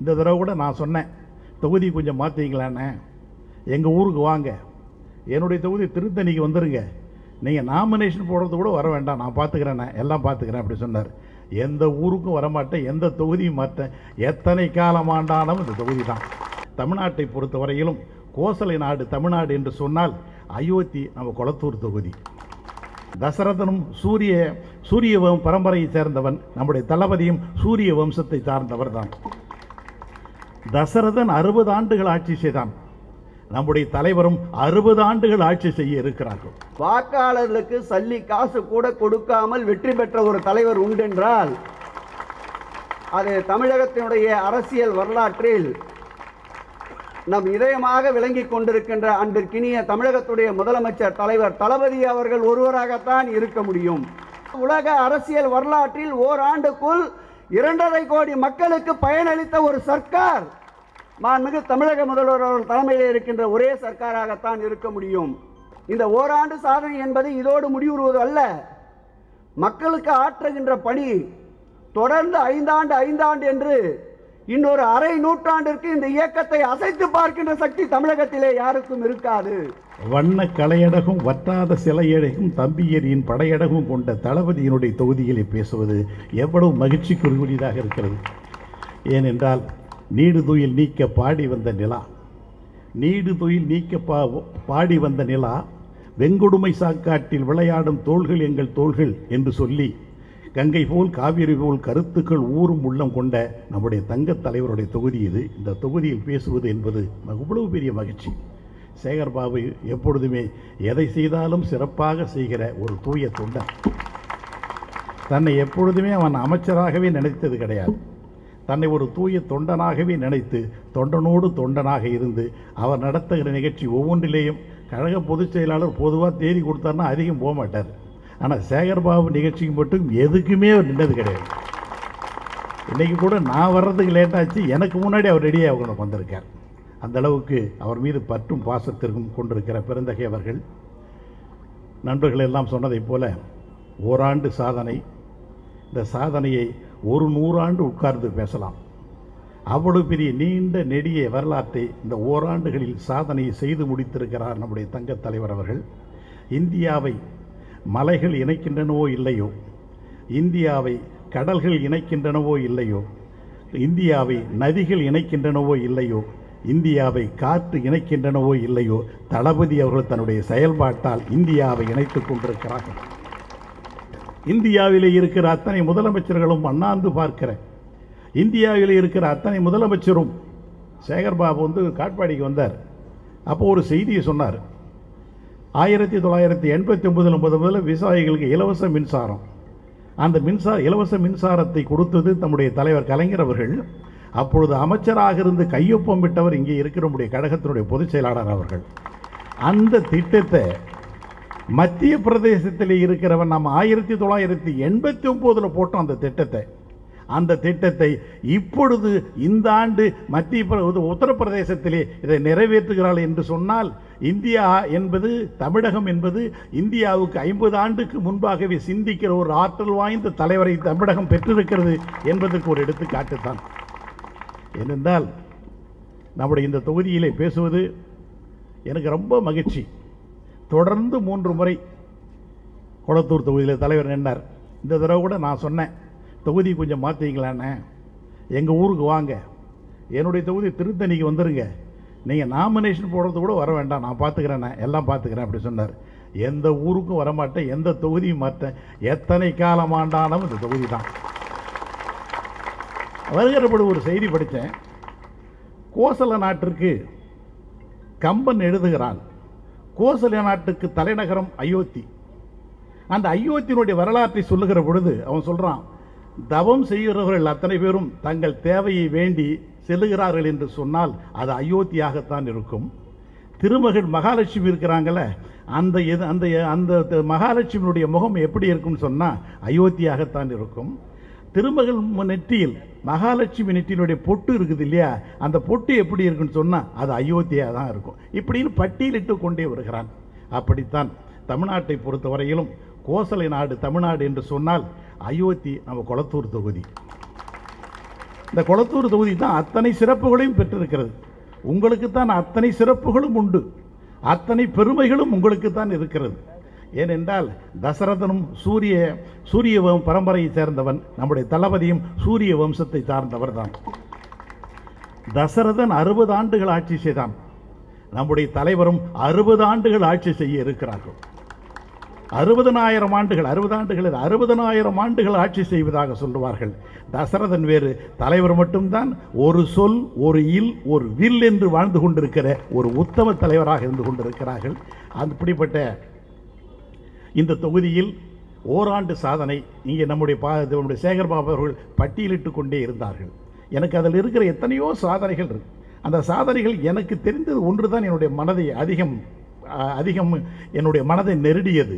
இந்த தடவை கூட நான் சொன்னேன் தொகுதி கொஞ்சம் மாற்றிக்கலாண்ணே எங்கள் ஊருக்கு வாங்க என்னுடைய தொகுதி திருத்தணிக்கு வந்துருங்க நீங்கள் நாமினேஷன் போடுறது கூட வர வேண்டாம் நான் பார்த்துக்கிறேண்ணே எல்லாம் பார்த்துக்கிறேன் அப்படி சொன்னார் எந்த ஊருக்கும் வரமாட்டேன் எந்த தொகுதியும் மாட்டேன் எத்தனை காலம் ஆண்டாலும் இந்த தொகுதி தான் தமிழ்நாட்டை பொறுத்தவரையிலும் கோசலை நாடு தமிழ்நாடு என்று சொன்னால் அயோத்தி நம்ம கொளத்தூர் தொகுதி தசரதனும் சூரிய சூரிய வம் பரம்பரையை சேர்ந்தவன் நம்முடைய தளபதியும் சூரிய வம்சத்தை சார்ந்தவர் தான் தசரதன் அறுபது ஆண்டுகள் ஆட்சி செய்தான் நம்முடைய தலைவரும் அறுபது ஆண்டுகள் ஆட்சி செய்ய இருக்கிறார்கள் வாக்காளர்களுக்கு சல்லி காசு கூட கொடுக்காமல் வெற்றி பெற்ற ஒரு தலைவர் உண்டென்றால் அது தமிழகத்தினுடைய அரசியல் வரலாற்றில் நம் இதயமாக விளங்கிக் கொண்டிருக்கின்ற அன்பிற்கினிய தமிழகத்துடைய முதலமைச்சர் தலைவர் தளபதி அவர்கள் ஒருவராகத்தான் இருக்க முடியும் உலக அரசியல் வரலாற்றில் ஓராண்டுக்குள் இரண்டரை கோடி மக்களுக்கு பயனளித்த ஒரு சர்க்கார் மாண்புமிகு தமிழக முதல்வர் அவர்கள் தலைமையில் இருக்கின்ற ஒரே சர்க்காராகத்தான் இருக்க முடியும் இந்த ஓராண்டு சாதனை என்பது இதோடு முடிவுறுவது அல்ல மக்களுக்கு ஆற்றுகின்ற பணி தொடர்ந்து ஐந்தாண்டு ஐந்தாண்டு என்று இன்னொரு அரை நூற்றாண்டிற்கு இந்த இயக்கத்தை அசைத்து பார்க்கின்ற சக்தி தமிழகத்திலே யாருக்கும் இருக்காது வண்ண கலையடகும் வற்றாத சிலையழகும் தம்பியரின் படையடகும் கொண்ட தளபதியினுடைய தொகுதியிலே பேசுவது எவ்வளவு மகிழ்ச்சிக்குரியதாக இருக்கிறது ஏனென்றால் நீடு துயில் நீக்க பாடி வந்த நிலா நீடு துயில் நீக்க பா பாடி வந்த நிலா வெங்கொடுமை சாக்காட்டில் விளையாடும் தோள்கள் எங்கள் தோள்கள் என்று சொல்லி கங்கை போல் காவிரி போல் கருத்துக்கள் ஊறும் உள்ளம் கொண்ட நம்முடைய தங்கத் தலைவருடைய தொகுதி இது இந்த தொகுதியில் பேசுவது என்பது அவ்வளவு பெரிய மகிழ்ச்சி சேகர்பாபு எப்பொழுதுமே எதை செய்தாலும் சிறப்பாக செய்கிற ஒரு தூய தொண்டன் தன்னை எப்பொழுதுமே அவன் அமைச்சராகவே நினைத்தது கிடையாது தன்னை ஒரு தூய தொண்டனாகவே நினைத்து தொண்டனோடு தொண்டனாக இருந்து அவர் நடத்துகிற நிகழ்ச்சி ஒவ்வொன்றிலேயும் கழக பொதுச் செயலாளர் பொதுவாக தேதி கொடுத்தாருன்னா அதிகம் போக மாட்டார் ஆனால் சேகர்பாபு நிகழ்ச்சிக்கு மட்டும் எதுக்குமே அவர் நின்னது கிடையாது இன்னைக்கு கூட நான் வர்றதுக்கு லேட்டாச்சு எனக்கு முன்னாடி அவர் ரெடியாக கொண்டு வந்திருக்கார் அந்த அளவுக்கு அவர் மீது பற்றும் பாசத்திற்கும் கொண்டிருக்கிற பெருந்தகை அவர்கள் நண்பர்கள் எல்லாம் சொன்னதைப் போல ஓராண்டு சாதனை இந்த சாதனையை ஒரு நூறாண்டு உட்கார்ந்து பேசலாம் அவ்வளவு பெரிய நீண்ட நெடிய வரலாற்றை இந்த ஓராண்டுகளில் சாதனையை செய்து முடித்திருக்கிறார் நம்முடைய தங்கத் தலைவர் அவர்கள் இந்தியாவை மலைகள் இணைக்கின்றனவோ இல்லையோ இந்தியாவை கடல்கள் இணைக்கின்றனவோ இல்லையோ இந்தியாவை நதிகள் இணைக்கின்றனவோ இல்லையோ இந்தியாவை காற்று இணைக்கின்றனவோ இல்லையோ தளபதி அவர்கள் தன்னுடைய செயல்பாட்டால் இந்தியாவை இணைத்துக் கொண்டிருக்கிறார்கள் இந்தியாவிலே இருக்கிற அத்தனை முதலமைச்சர்களும் அண்ணாந்து பார்க்கிற இந்தியாவில் இருக்கிற அத்தனை முதலமைச்சரும் சேகர்பாபு வந்து காட்பாடிக்கு வந்தார் அப்போ ஒரு செய்தியை சொன்னார் ஆயிரத்தி தொள்ளாயிரத்தி எண்பத்தி ஒன்பதில் முதல் முதல்ல விவசாயிகளுக்கு இலவச மின்சாரம் அந்த மின்சார இலவச மின்சாரத்தை கொடுத்தது நம்முடைய தலைவர் கலைஞர் அவர்கள் அப்பொழுது அமைச்சராக இருந்து கையொப்பம் விட்டவர் இங்கே இருக்கிற நம்முடைய கழகத்தினுடைய பொதுச் செயலாளர் அவர்கள் அந்த திட்டத்தை மத்திய பிரதேசத்தில் இருக்கிறவன் நம்ம ஆயிரத்தி தொள்ளாயிரத்தி எண்பத்தி ஒம்போதில் போட்டோம் அந்த திட்டத்தை அந்த திட்டத்தை இப்பொழுது இந்த ஆண்டு மத்திய பிர- உத- உத்தரப்பிரதேசத்திலே இதை நிறைவேற்றுகிறாள் என்று சொன்னால் இந்தியா என்பது தமிழகம் என்பது இந்தியாவுக்கு ஐம்பது ஆண்டுக்கு முன்பாகவே சிந்திக்கிற ஒரு ஆற்றல் வாய்ந்த தலைவரை தமிழகம் பெற்றிருக்கிறது என்பதற்கு ஒரு எடுத்துக்காட்டு தான் ஏனென்றால் நம்முடைய இந்த தொகுதியிலே பேசுவது எனக்கு ரொம்ப மகிழ்ச்சி தொடர்ந்து மூன்று முறை குளத்தூர் தொகுதியில் தலைவர் நின்னார் இந்த தடவை கூட நான் சொன்னேன் தொகுதி கொஞ்சம் மாற்றிக்கலாண்ணே எங்கள் ஊருக்கு வாங்க என்னுடைய தொகுதி திருத்தணிக்கு வந்துருங்க நீங்கள் நாமினேஷன் போடுறது கூட வர வேண்டாம் நான் பார்த்துக்கிறேண்ணே எல்லாம் பார்த்துக்கிறேன் அப்படி சொன்னார் எந்த ஊருக்கும் வரமாட்டேன் எந்த தொகுதியும் மாட்டேன் எத்தனை காலம் ஆண்டாலும் இந்த தொகுதி தான் வருகிறபடி ஒரு செய்தி படித்தேன் கோசல நாட்டிற்கு கம்பன் எழுதுகிறான் கோசல நாட்டுக்கு தலைநகரம் அயோத்தி அந்த அயோத்தியினுடைய வரலாற்றை சொல்லுகிற பொழுது அவன் சொல்றான் தவம் செய்கிறவர்கள் அத்தனை பேரும் தங்கள் தேவையை வேண்டி செல்லுகிறார்கள் என்று சொன்னால் அது அயோத்தியாகத்தான் இருக்கும் திருமகள் மகாலட்சுமி இருக்கிறாங்கல்ல அந்த எது அந்த அந்த த- மகாலட்சுமியினுடைய முகம் எப்படி இருக்கும்னு சொன்னால் அயோத்தியாகத்தான் இருக்கும் திருமகள் மு- நெற்றியில் மகாலட்சுமி நெற்றியினுடைய பொட்டு இருக்குது இல்லையா அந்த பொட்டு எப்படி இருக்குன்னு சொன்னால் அது அயோத்தியா தான் இருக்கும் இப்படின்னு பட்டியலிட்டு கொண்டே வருகிறான் அப்படித்தான் தமிழ்நாட்டை பொறுத்தவரையிலும் கோசலை நாடு தமிழ்நாடு என்று சொன்னால் அயோத்தி நம்ம கொளத்தூர் தொகுதி இந்த கொளத்தூர் தொகுதி தான் அத்தனை சிறப்புகளையும் பெற்றிருக்கிறது உங்களுக்கு தான் அத்தனை சிறப்புகளும் உண்டு அத்தனை பெருமைகளும் உங்களுக்கு தான் இருக்கிறது ஏனென்றால் தசரதனும் சூரிய சூரிய வம்- பரம்பரையை சேர்ந்தவன் நம்முடைய தளபதியும் சூரிய வம்சத்தை சார்ந்தவர் தான் தசரதன் அறுபது ஆண்டுகள் ஆட்சி செய்தான் நம்முடைய தலைவரும் அறுபது ஆண்டுகள் ஆட்சி செய்ய இருக்கிறார்கள் அறுபதனாயிரம் ஆண்டுகள் அறுபது ஆண்டுகள் இல்ல, அறுபதனாயிரம் ஆண்டுகள் ஆட்சி செய்வதாக சொல்லுவார்கள் தசரதன் வேறு தலைவர் மட்டும்தான் ஒரு சொல் ஒரு இல் ஒரு வில் என்று வாழ்ந்து கொண்டிருக்கிற ஒரு உத்தம தலைவராக இருந்து கொண்டிருக்கிறார்கள் அப்படிப்பட்ட இந்த தொகுதியில் ஓராண்டு சாதனை இங்கே நம்முடைய பா நம்முடைய சேகர் பாபு அவர்கள் பட்டியலிட்டு கொண்டே இருந்தார்கள் எனக்கு அதில் இருக்கிற எத்தனையோ சாதனைகள் இருக்கு அந்த சாதனைகள் எனக்கு தெரிந்தது ஒன்று தான் என்னுடைய மனதை அதிகம் அஹ், அதிகம் என்னுடைய மனதை நெருடியது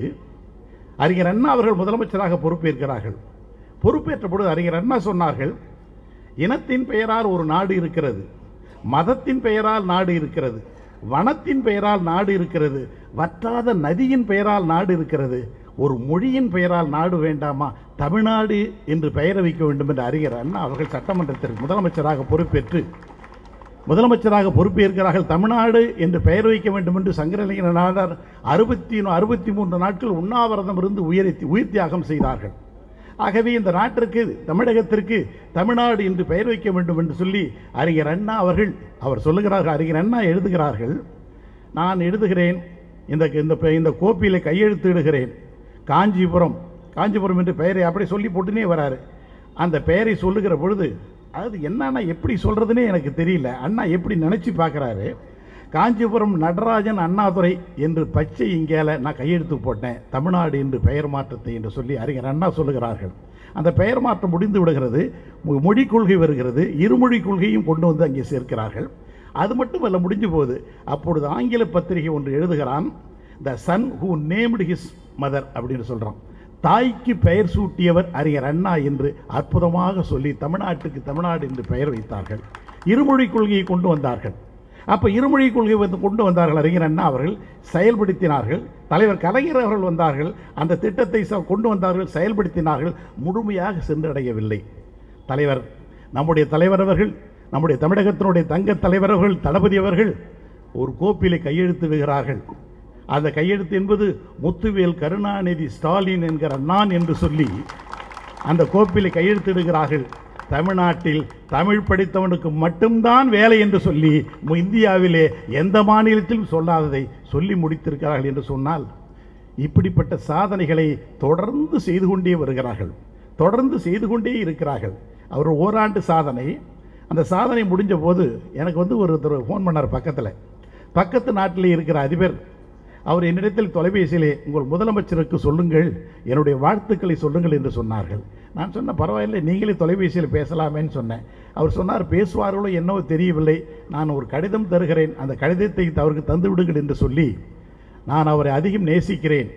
அறிஞர் அண்ணா அவர்கள் முதலமைச்சராக பொறுப்பேற்கிறார்கள் பொறுப்பேற்ற பொழுது அறிஞர் அண்ணா சொன்னார்கள் இனத்தின் பெயரால் ஒரு நாடு இருக்கிறது மதத்தின் பெயரால் நாடு இருக்கிறது வனத்தின் பெயரால் நாடு இருக்கிறது வற்றாத நதியின் பெயரால் நாடு இருக்கிறது ஒரு மொழியின் பெயரால் நாடு வேண்டாமா தமிழ்நாடு என்று பெயர வைக்க வேண்டும் என்று அறிஞர் அண்ணா அவர்கள் சட்டமன்றத்திற்கு முதலமைச்சராக பொறுப்பேற்று முதலமைச்சராக பொறுப்பேற்கிறார்கள் தமிழ்நாடு என்று பெயர் வைக்க வேண்டும் என்று சங்கரலிங்க நாடார் அறுபத்தி அறுபத்தி மூன்று நாட்கள் உண்ணாவிரதம் இருந்து உயிரை உயிர் தியாகம் செய்தார்கள் ஆகவே இந்த நாட்டிற்கு தமிழகத்திற்கு தமிழ்நாடு என்று பெயர் வைக்க வேண்டும் என்று சொல்லி அறிஞர் அண்ணா அவர்கள் அவர் சொல்லுகிறார்கள் அறிஞர் அண்ணா எழுதுகிறார்கள் நான் எழுதுகிறேன் இந்த இந்த பெ- இந்த கோப்பிலே கையெழுத்து இடுகிறேன் காஞ்சிபுரம் காஞ்சிபுரம் என்று பெயரை அப்படி சொல்லி போட்டுனே வராரு அந்த பெயரை சொல்லுகிற பொழுது அது என்னன்னா எப்படி சொல்றதுனே எனக்கு தெரியல அண்ணா எப்படி நினைச்சு பார்க்கறாரு காஞ்சிபுரம் நடராஜன் அண்ணாதுரை என்று பச்சை இங்கேல நான் கையெழுத்து போட்டேன் தமிழ்நாடு என்று பெயர் மாற்றத்தை என்று சொல்லி அறிஞர் அண்ணா சொல்லுகிறார்கள் அந்த பெயர் மாற்றம் முடிந்து விடுகிறது மொ- மொழிக் கொள்கை வருகிறது இருமொழி கொள்கையும் கொண்டு வந்து அங்கே சேர்க்கிறார்கள் அது மட்டுமல்ல முடிஞ்சு போகுது அப்பொழுது ஆங்கில பத்திரிகை ஒன்று எழுதுகிறான் the son who named his mother அப்படின்னு சொல்றான் தாய்க்கு பெயர் சூட்டியவர் அறிஞர் அண்ணா என்று அற்புதமாக சொல்லி தமிழ்நாட்டுக்கு தமிழ்நாடு என்று பெயர் வைத்தார்கள் இருமொழி கொள்கையை கொண்டு வந்தார்கள் அப்ப இருமொழி கொள்கை வந்து கொண்டு வந்தார்கள் அறிஞர் அண்ணா அவர்கள் செயல்படுத்தினார்கள் தலைவர் கலைஞர் அவர்கள் வந்தார்கள் அந்த திட்டத்தை ச- கொண்டு வந்தார்கள் செயல்படுத்தினார்கள் முழுமையாக சென்றடையவில்லை தலைவர் நம்முடைய தலைவர் அவர்கள் நம்முடைய தமிழகத்தினுடைய தங்க தலைவர் அவர்கள் தளபதி அவர்கள் ஒரு கோப்பிலே கையெழுத்திடுகிறார்கள் அந்த கையெழுத்து என்பது முத்துவேல் கருணாநிதி ஸ்டாலின் என்கிற நான் என்று சொல்லி அந்த கோப்பிலே கையெழுத்திடுகிறார்கள் தமிழ்நாட்டில் தமிழ் படித்தவனுக்கு மட்டும்தான் வேலை என்று சொல்லி மு- இந்தியாவிலே எந்த மாநிலத்திலும் சொல்லாததை சொல்லி முடித்திருக்கிறார்கள் என்று சொன்னால் இப்படிப்பட்ட சாதனைகளை தொடர்ந்து செய்து கொண்டே வருகிறார்கள் தொடர்ந்து செய்து கொண்டே இருக்கிறார்கள் அவர் ஓராண்டு சாதனை அந்த சாதனை முடிஞ்ச போது எனக்கு வந்து ஒருத்தர் ஃபோன் பண்ணார் பக்கத்தில் பக்கத்து நாட்டில் இருக்கிற அதிபர் அவர் என்னிடத்தில் தொலைபேசியிலே உங்கள் முதலமைச்சருக்கு சொல்லுங்கள் என்னுடைய வாழ்த்துக்களை சொல்லுங்கள் என்று சொன்னார்கள் நான் சொன்ன பரவாயில்லை நீங்களே தொலைபேசியில் பேசலாமேன்னு சொன்னேன் அவர் சொன்னார் பேசுவார்களோ என்னவோ தெரியவில்லை நான் ஒரு கடிதம் தருகிறேன் அந்த கடிதத்தை அவருக்கு தந்து விடுங்கள் என்று சொல்லி நான் அவரை அதிகம் நேசிக்கிறேன்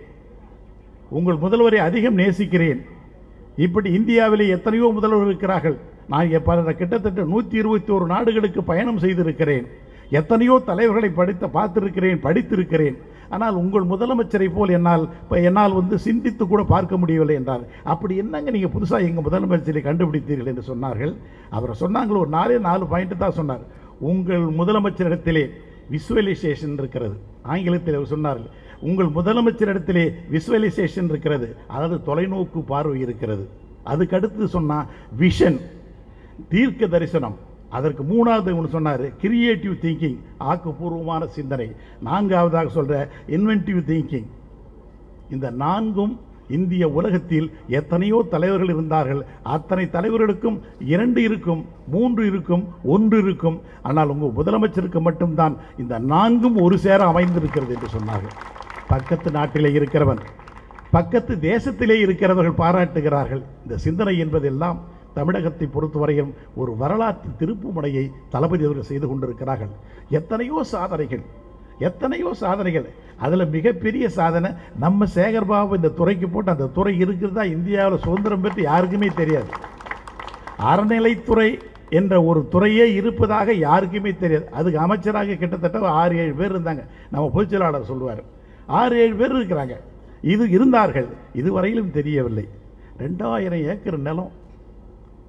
உங்கள் முதல்வரை அதிகம் நேசிக்கிறேன் இப்படி இந்தியாவிலே எத்தனையோ முதல்வர் இருக்கிறார்கள் நான் இங்க பல கிட்டத்தட்ட நூற்றி இருபத்தி ஒரு நாடுகளுக்கு பயணம் செய்திருக்கிறேன் எத்தனையோ தலைவர்களை படித்த பார்த்திருக்கிறேன் படித்திருக்கிறேன் ஆனால் உங்கள் முதலமைச்சரை போல் என்னால் இப்ப என்னால் வந்து சிந்தித்து கூட பார்க்க முடியவில்லை என்றார் அப்படி என்னங்க நீங்கள் புதுசாக எங்கள் முதலமைச்சரை கண்டுபிடித்தீர்கள் என்று சொன்னார்கள் அவர் சொன்னாங்களோ ஒரு நாலே நாலு பாயிண்ட் தான் சொன்னார் உங்கள் முதலமைச்சரிடத்திலே விசுவலைசேஷன் இருக்கிறது ஆங்கிலத்தில் அவர் சொன்னார்கள் உங்கள் முதலமைச்சரிடத்திலே விசுவலைசேஷன் இருக்கிறது அதாவது தொலைநோக்கு பார்வை இருக்கிறது அதுக்கு அடுத்து சொன்னா விஷன் தீர்க்க தரிசனம் அதற்கு மூணாவது ஒன்று சொன்னார் கிரியேட்டிவ் திங்கிங் ஆக்கப்பூர்வமான சிந்தனை நான்காவதாக சொல்ற இன்வென்டிவ் திங்கிங் இந்த நான்கும் இந்திய உலகத்தில் எத்தனையோ தலைவர்கள் இருந்தார்கள் அத்தனை தலைவர்களுக்கும் இரண்டு இருக்கும் மூன்று இருக்கும் ஒன்று இருக்கும் ஆனால் உங்கள் முதலமைச்சருக்கு மட்டும்தான் இந்த நான்கும் ஒரு சேர அமைந்திருக்கிறது என்று சொன்னார்கள் பக்கத்து நாட்டிலே இருக்கிறவன் பக்கத்து தேசத்திலே இருக்கிறவர்கள் பாராட்டுகிறார்கள் இந்த சிந்தனை என்பதெல்லாம் தமிழகத்தை பொறுத்தவரையும் ஒரு வரலாற்று திருப்புமுனையை தளபதி அவர்கள் செய்து கொண்டிருக்கிறார்கள் எத்தனையோ சாதனைகள் எத்தனையோ சாதனைகள் அதுல மிகப்பெரிய சாதனை நம்ம சேகர்பாபு இந்த துறைக்கு போட்டு அந்த துறை இருக்கிறதா இந்தியாவில் சுதந்திரம் பெற்று யாருக்குமே தெரியாது அறநிலைத்துறை என்ற ஒரு துறையே இருப்பதாக யாருக்குமே தெரியாது அதுக்கு அமைச்சராக கிட்டத்தட்ட ஒரு ஆறு ஏழு பேர் இருந்தாங்க நம்ம பொதுச் செயலாளர் சொல்லுவார் ஆறு ஏழு பேர் இருக்கிறாங்க இது இருந்தார்கள் இதுவரையிலும் தெரியவில்லை ரெண்டாயிரம் ஏக்கர் நிலம்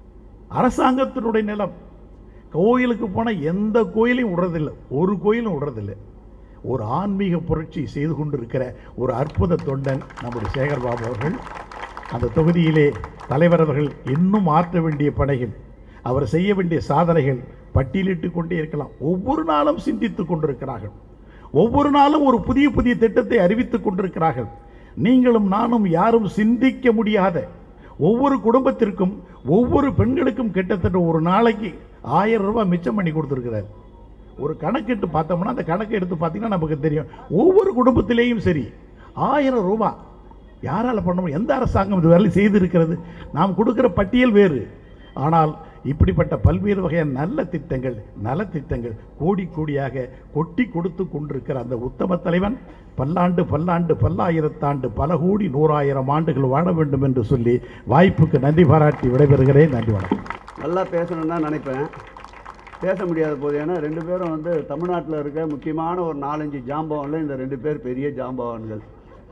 அரசாங்கத்தினுடைய நிலம் கோயிலுக்கு போனால் எந்த கோயிலையும் விடுறதில்லை ஒரு கோயிலும் விடுறதில்லை ஒரு ஆன்மீக புரட்சி செய்து கொண்டிருக்கிற ஒரு அற்புத தொண்டன் நம்முடைய சேகர்பாபு அவர்கள் அந்த தொகுதியிலே தலைவர் அவர்கள் இன்னும் ஆற்ற வேண்டிய பணிகள் அவர் செய்ய வேண்டிய சாதனைகள் பட்டியலிட்டு கொண்டே இருக்கலாம் ஒவ்வொரு நாளும் சிந்தித்துக் கொண்டிருக்கிறார்கள் ஒவ்வொரு நாளும் ஒரு புதிய புதிய திட்டத்தை அறிவித்துக் கொண்டிருக்கிறார்கள் நீங்களும் நானும் யாரும் சிந்திக்க முடியாத ஒவ்வொரு குடும்பத்திற்கும் ஒவ்வொரு பெண்களுக்கும் கிட்டத்தட்ட ஒரு நாளைக்கு ஆயிரம் ரூபாய் மிச்சம் பண்ணி கொடுத்துருக்கிறார் ஒரு கணக்கிட்டு பார்த்தோம்னா அந்த கணக்கை எடுத்து பார்த்தீங்கன்னா நமக்கு தெரியும் ஒவ்வொரு குடும்பத்திலேயும் சரி ஆயிரம் ரூபாய் யாரால் பண்ண முடியும் எந்த அரசாங்கம் இது வரையில் செய்திருக்கிறது நாம் கொடுக்கிற பட்டியல் வேறு ஆனால் இப்படிப்பட்ட பல்வேறு வகையான நல்ல திட்டங்கள் நலத்திட்டங்கள் கோடி கோடியாக கொட்டி கொடுத்து கொண்டிருக்கிற அந்த உத்தம தலைவன் பல்லாண்டு பல்லாண்டு பல்லாயிரத்தாண்டு பல கோடி நூறாயிரம் ஆண்டுகள் வாழ வேண்டும் என்று சொல்லி வாய்ப்புக்கு நன்றி பாராட்டி விடைபெறுகிறேன் நன்றி வணக்கம் நல்லா பேசணும்னு தான் நினைப்பேன் பேச முடியாத போது ஏன்னா ரெண்டு பேரும் வந்து தமிழ்நாட்டில் இருக்க முக்கியமான ஒரு நாலஞ்சு ஜாம்பவான்ல இந்த ரெண்டு பேர் பெரிய ஜாம்பவான்கள்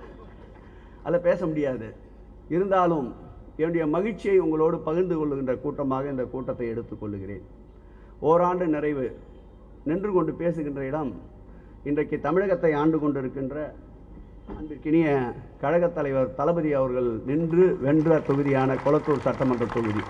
அதில் பேச முடியாது இருந்தாலும் என்னுடைய மகிழ்ச்சியை உங்களோடு பகிர்ந்து கொள்ளுகின்ற கூட்டமாக இந்த கூட்டத்தை எடுத்துக்கொள்ளுகிறேன் ஓராண்டு நிறைவு நின்று கொண்டு பேசுகின்ற இடம் இன்றைக்கு தமிழகத்தை ஆண்டு கொண்டிருக்கின்ற அன்பிற்கினிய கழகத் தலைவர் தளபதி அவர்கள் நின்று வென்ற தொகுதியான கொளத்தூர் சட்டமன்ற தொகுதி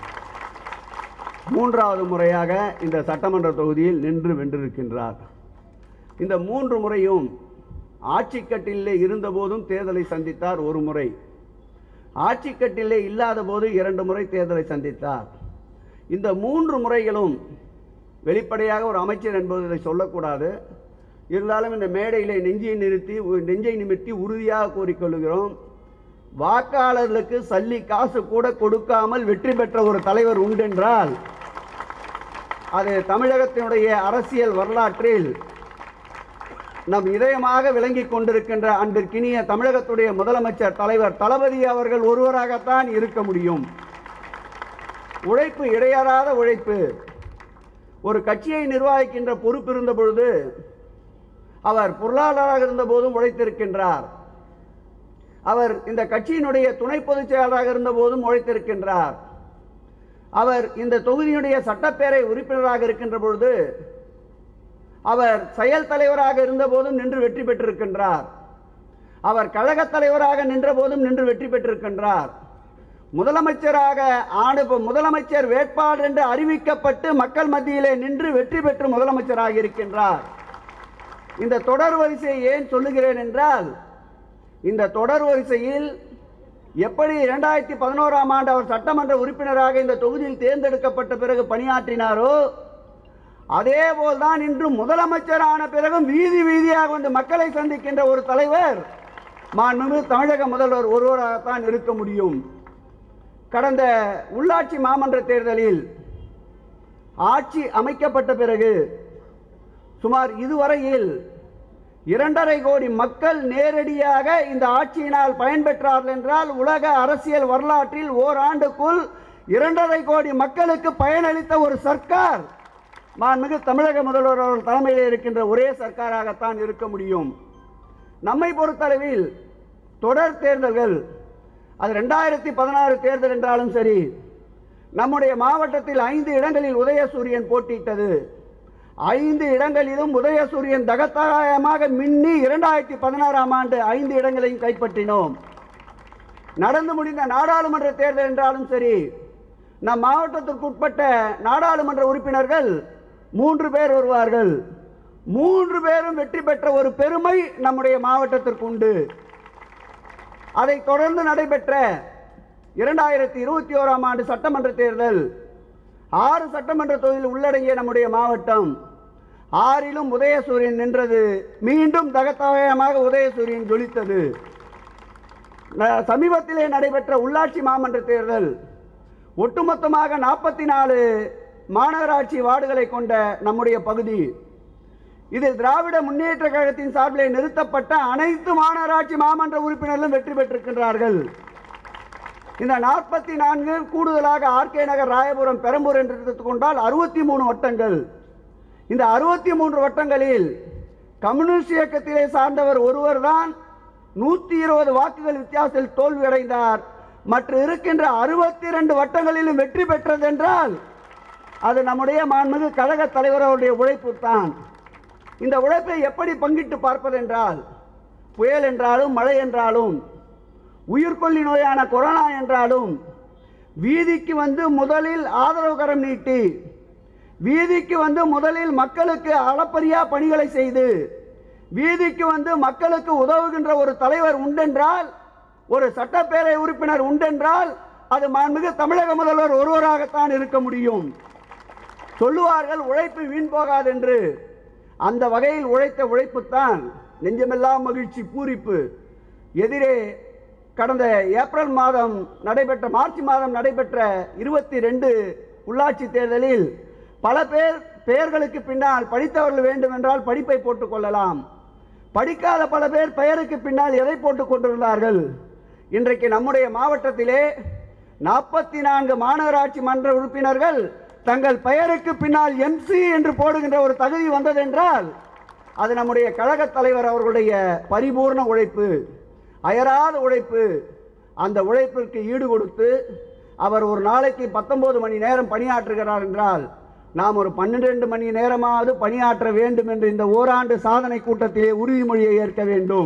மூன்றாவது முறையாக இந்த சட்டமன்ற தொகுதியில் நின்று வென்றிருக்கின்றார் இந்த மூன்று முறையும் ஆட்சிக்கட்டிலே இருந்தபோதும் தேர்தலை சந்தித்தார் ஒரு முறை ஆட்சிக்கட்டிலே இல்லாத போது இரண்டு முறை தேர்தலை சந்தித்தார் இந்த மூன்று முறைகளும் வெளிப்படையாக ஒரு அமைச்சர் என்பது இதை சொல்லக்கூடாது இருந்தாலும் இந்த மேடையிலே நெஞ்சை நிறுத்தி நெஞ்சை நிமித்தி உறுதியாக கூறிக்கொள்கிறோம் வாக்காளர்களுக்கு சல்லி காசு கூட கொடுக்காமல் வெற்றி பெற்ற ஒரு தலைவர் உண்டென்றால் அது தமிழகத்தினுடைய அரசியல் வரலாற்றில் நம் இதயமாக விளங்கிக் கொண்டிருக்கின்ற அன்பிற்கினிய தமிழகத்துடைய முதலமைச்சர் தலைவர் தளபதி அவர்கள் ஒருவராகத்தான் இருக்க முடியும் உழைப்பு இடையறாத உழைப்பு ஒரு கட்சியை நிர்வகிக்கின்ற பொறுப்பு இருந்த பொழுது அவர் பொருளாளராக இருந்த போதும் உழைத்திருக்கின்றார் அவர் இந்த கட்சியினுடைய துணை பொதுச் செயலராக இருந்த போதும் உழைத்திருக்கின்றார் அவர் இந்த தொகுதியினுடைய சட்டப்பேரவை உறுப்பினராக இருக்கின்ற பொழுது அவர் செயல் தலைவராக இருந்த போதும் நின்று வெற்றி பெற்றிருக்கின்றார் அவர் கழகத் தலைவராக நின்ற போதும் நின்று வெற்றி பெற்றிருக்கின்றார் முதலமைச்சராக ஆண்டு முதலமைச்சர் வேட்பாளர் என்று அறிவிக்கப்பட்டு மக்கள் மத்தியிலே நின்று வெற்றி பெற்று முதலமைச்சராக இருக்கின்றார் இந்த தொடர் வரிசையை ஏன் சொல்லுகிறேன் என்றால் இந்த தொடர் வரிசையில் எப்படி இரண்டாயிரத்தி பதினோராம் ஆண்டு அவர் சட்டமன்ற உறுப்பினராக இந்த தொகுதியில் தேர்ந்தெடுக்கப்பட்ட பிறகு பணியாற்றினாரோ அதே போல்தான் இன்று முதலமைச்சரான பிறகும் வீதி வீதியாக வந்து மக்களை சந்திக்கின்ற ஒரு தலைவர் மாண்புமிகு தமிழக முதல்வர் ஒருவராகத்தான் இருக்க முடியும் கடந்த உள்ளாட்சி மாமன்ற தேர்தலில் ஆட்சி அமைக்கப்பட்ட பிறகு சுமார் இதுவரையில் இரண்டரை கோடி மக்கள் நேரடியாக இந்த ஆட்சியினால் பயன்பெற்றார்கள் என்றால் உலக அரசியல் வரலாற்றில் ஓராண்டுக்குள் இரண்டரை கோடி மக்களுக்கு பயனளித்த ஒரு சர்க்கார் மாண்புமிகு தமிழக முதல்வர் அவர்கள் தலைமையில் இருக்கின்ற ஒரே சர்க்காராகத்தான் இருக்க முடியும் நம்மை பொறுத்தளவில் தொடர் தேர்தல்கள் அது ரெண்டாயிரத்தி பதினாறு தேர்தல் என்றாலும் சரி நம்முடைய மாவட்டத்தில் ஐந்து இடங்களில் உதயசூரியன் போட்டியிட்டது ஐந்து இடங்களிலும் உதயசூரியன் தகத்தாயமாக மின்னி இரண்டாயிரத்தி பதினாறாம் ஆண்டு ஐந்து இடங்களையும் கைப்பற்றினோம் நடந்து முடிந்த நாடாளுமன்ற தேர்தல் என்றாலும் சரி நம் மாவட்டத்திற்கு உட்பட்ட நாடாளுமன்ற உறுப்பினர்கள் மூன்று பேர் வருவார்கள் மூன்று பேரும் வெற்றி பெற்ற ஒரு பெருமை நம்முடைய மாவட்டத்திற்கு உண்டு அதைத் தொடர்ந்து நடைபெற்ற இரண்டாயிரத்தி இருபத்தி ஓராம் ஆண்டு சட்டமன்ற தேர்தல் ஆறு சட்டமன்ற தொகுதியில் உள்ளடங்கிய நம்முடைய மாவட்டம் ஆறிலும் உதயசூரியன் நின்றது மீண்டும் தகத்தாயமாக உதயசூரியன் ஜொலித்தது ந- சமீபத்திலே நடைபெற்ற உள்ளாட்சி மாமன்ற தேர்தல் ஒட்டுமொத்தமாக நாற்பத்தி நாலு மாநகராட்சி வார்டுகளை கொண்ட நம்முடைய பகுதி இதில் திராவிட முன்னேற்ற கழகத்தின் சார்பிலே நிறுத்தப்பட்ட அனைத்து மாநகராட்சி மாமன்ற உறுப்பினர்களும் வெற்றி பெற்றிருக்கின்றார்கள் இந்த நாற்பத்தி நான்கு கூடுதலாக ஆர்கே நகர் ராயபுரம் பெரம்பூர் என்று எடுத்துக்கொண்டால் அறுபத்தி மூணு வட்டங்கள் இந்த அறுபத்தி மூன்று வட்டங்களில் கம்யூனிஸ்ட் இயக்கத்திலே சார்ந்தவர் ஒருவர் தான் நூற்றி இருபது வாக்குகள் வித்தியாசத்தில் தோல்வி அடைந்தார் மற்ற இருக்கின்ற அறுபத்தி ரெண்டு வட்டங்களிலும் வெற்றி பெற்றது என்றால் அது நம்முடைய மாண்புமிகு கழக தலைவர் அவருடைய உழைப்பு தான் இந்த உழைப்பை எப்படி பங்கிட்டு பார்ப்பதென்றால் புயல் என்றாலும் மழை என்றாலும் உயிர்கொல்லி நோயான கொரோனா என்றாலும் வீதிக்கு வந்து முதலில் ஆதரவு கரம் நீட்டி வீதிக்கு வந்து முதலில் மக்களுக்கு அளப்பரியா பணிகளை செய்து வீதிக்கு வந்து மக்களுக்கு உதவுகின்ற ஒரு தலைவர் உண்டென்றால் ஒரு சட்டப்பேரவை உறுப்பினர் உண்டென்றால் அது மாண்புமிகு தமிழக முதல்வர் ஒருவராகத்தான் இருக்க முடியும் சொல்லுவார்கள் உழைப்பு வீண் போகாதென்று அந்த வகையில் உழைத்த உழைப்புத்தான் நெஞ்சமெல்லாம் மகிழ்ச்சி பூரிப்பு எதிரே கடந்த ஏப்ரல் மாதம் நடைபெற்ற மார்ச் மாதம் நடைபெற்ற இருபத்தி ரெண்டு உள்ளாட்சி தேர்தலில் பல பேர் பெயர்களுக்கு பின்னால் படித்தவர்கள் வேண்டும் என்றால் படிப்பை போட்டுக் கொள்ளலாம் படிக்காத பல பேர் பெயருக்கு பின்னால் எதை போட்டுக் கொண்டிருந்தார்கள் இன்றைக்கு நம்முடைய மாவட்டத்திலே நாற்பத்தி நான்கு மாநகராட்சி மன்ற உறுப்பினர்கள் தங்கள் பெயருக்கு பின்னால் எம்சி என்று போடுகின்ற ஒரு தகுதி வந்ததென்றால் அது நம்முடைய கழகத் தலைவர் அவர்களுடைய பரிபூர்ண உழைப்பு அயராத உழைப்பு அந்த உழைப்பிற்கு ஈடு கொடுத்து அவர் ஒரு நாளைக்கு பத்தொன்பது மணி நேரம் பணியாற்றுகிறார் என்றால் நாம் ஒரு பன்னிரண்டு மணி நேரமாவது பணியாற்ற வேண்டும் என்று இந்த ஓராண்டு சாதனை கூட்டத்திலே உறுதிமொழியை ஏற்க வேண்டும்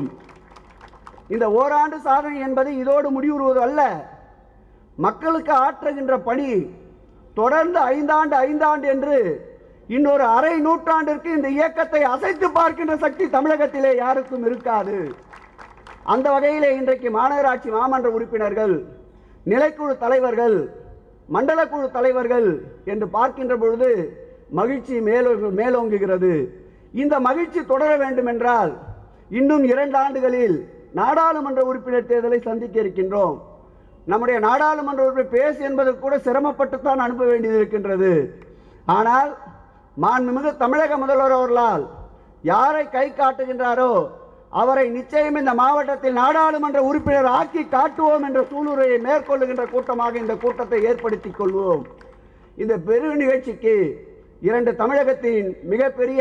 இந்த ஓராண்டு சாதனை என்பது இதோடு முடிவுறுவது அல்ல மக்களுக்கு ஆற்றுகின்ற பணி தொடர்ந்து ஐந்தாண்டு ஐந்தாண்டு என்று இன்னொரு அரை நூற்றாண்டிற்கு இந்த இயக்கத்தை அசைத்து பார்க்கின்ற சக்தி தமிழகத்திலே யாருக்கும் இருக்காது அந்த வகையிலே இன்றைக்கு மாநகராட்சி மாமன்ற உறுப்பினர்கள் நிலைக்குழு தலைவர்கள் மண்டல குழு தலைவர்கள் என்று பார்க்கின்ற பொழுது மகிழ்ச்சி மேலோ மேலோங்குகிறது இந்த மகிழ்ச்சி தொடர வேண்டும் என்றால் இன்னும் இரண்டு ஆண்டுகளில் நாடாளுமன்ற உறுப்பினர் தேர்தலை சந்திக்க இருக்கின்றோம் நம்முடைய நாடாளுமன்ற உறுப்பினர் பேசு என்பது கூட சிரமப்பட்டுத்தான் அனுப்ப வேண்டியது இருக்கின்றது ஆனால் மாண்புமிகு தமிழக முதல்வர் அவர்களால் யாரை கை காட்டுகின்றாரோ அவரை நிச்சயம் இந்த மாவட்டத்தில் நாடாளுமன்ற உறுப்பினர் ஆக்கி காட்டுவோம் என்ற சூளுரையை மேற்கொள்ளுகின்ற கூட்டமாக இந்த கூட்டத்தை ஏற்படுத்திக் கொள்வோம் இந்த பெரு நிகழ்ச்சிக்கு இரண்டு தமிழகத்தின் மிகப்பெரிய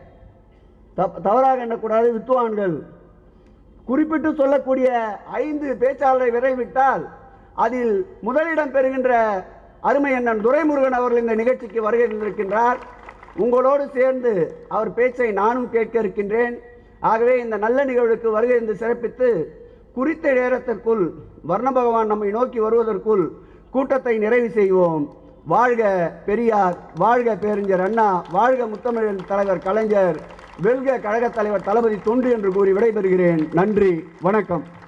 தப்- தவறாக எண்ணக்கூடாது வித்துவான்கள் குறிப்பிட்டு சொல்லக்கூடிய ஐந்து பேச்சாளரை விரைவிட்டால் அதில் முதலிடம் பெறுகின்ற அருமை அண்ணன் துரைமுருகன் அவர்கள் இந்த நிகழ்ச்சிக்கு வருகை தந்திருக்கின்றார் உங்களோடு சேர்ந்து அவர் பேச்சை நானும் கேட்க இருக்கின்றேன் ஆகவே இந்த நல்ல நிகழ்வுக்கு வருகை இருந்து சிறப்பித்து குறித்த நேரத்திற்குள் வர்ண பகவான் நம்மை நோக்கி வருவதற்குள் கூட்டத்தை நிறைவு செய்வோம் வாழ்க பெரியார் வாழ்க பேரறிஞர் அண்ணா வாழ்க முத்தமிழ் தலைவர் கலைஞர் வெல்க கழகத் தலைவர் தளபதி தொண்டு என்று கூறி விடைபெறுகிறேன் நன்றி வணக்கம்